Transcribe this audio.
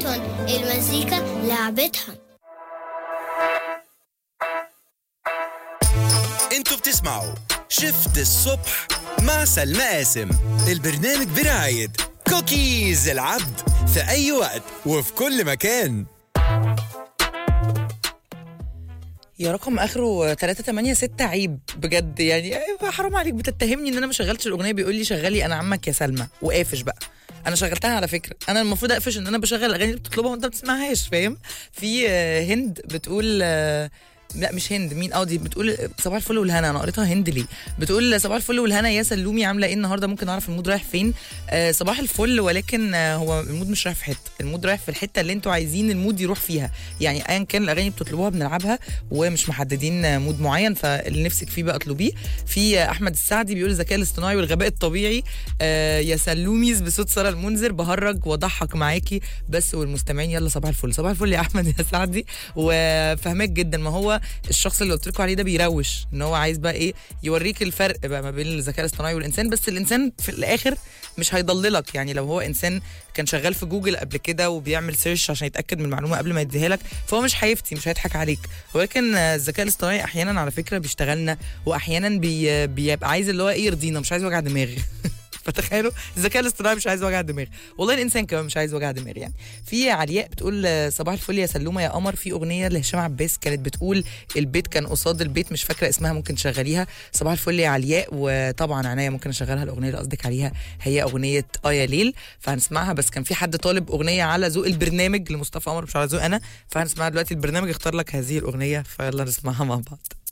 لعبتهم المزيكا لعبتهم انتوا بتسمعوا شفت الصبح مع سلمى قاسم البرنامج برعاية كوكيز العبد في أي وقت وفي كل مكان يا رقم اخره 386 عيب بجد يعني أيوة حرام عليك بتتهمني ان انا ما شغلتش الاغنيه بيقول لي شغلي انا عمك يا سلمى وقافش بقى انا شغلتها على فكره انا المفروض اقفش ان انا بشغل الاغاني اللي بتطلبها وانت ما بتسمعهاش فاهم في آه، هند بتقول آه، لا مش هند مين اه دي بتقول صباح الفل والهنا انا قريتها هند ليه بتقول صباح الفل والهنا يا سلومي عامله ايه النهارده ممكن اعرف المود رايح فين آه صباح الفل ولكن آه هو المود مش رايح في حته المود رايح في الحته اللي انتوا عايزين المود يروح فيها يعني ايا كان الاغاني اللي بتطلبوها بنلعبها ومش محددين آه، مود معين فاللي نفسك فيه بقى اطلبيه في آه، احمد السعدي بيقول الذكاء الاصطناعي والغباء الطبيعي آه يا سلوميز بصوت ساره المنذر بهرج واضحك معاكي بس والمستمعين يلا صباح الفل صباح الفل يا احمد يا سعدي وفهمك جدا ما هو الشخص اللي قلت لكم عليه ده بيروش ان هو عايز بقى ايه يوريك الفرق بقى ما بين الذكاء الاصطناعي والانسان بس الانسان في الاخر مش هيضللك يعني لو هو انسان كان شغال في جوجل قبل كده وبيعمل سيرش عشان يتاكد من المعلومه قبل ما يديها لك فهو مش هيفتي مش هيضحك عليك ولكن آه، الذكاء الاصطناعي احيانا على فكره بيشتغلنا واحيانا بي بيبقى عايز اللي هو ايه يرضينا مش عايز وجع دماغ فتخيلوا الذكاء الاصطناعي مش عايز وجع دماغ والله الانسان كمان مش عايز وجع دماغ يعني في علياء بتقول آه، صباح الفل يا سلومه يا قمر في اغنيه لهشام عباس كانت بتقول البيت كان قصاد البيت مش فاكره اسمها ممكن تشغليها صباح الفل يا علياء وطبعا عناية ممكن اشغلها الاغنيه اللي قصدك عليها هي اغنيه اه يا ليل فهنسمعها بس كان في حد طالب اغنيه على ذوق البرنامج لمصطفى قمر مش على ذوق انا فهنسمعها دلوقتي البرنامج اختار لك هذه الاغنيه فيلا نسمعها مع بعض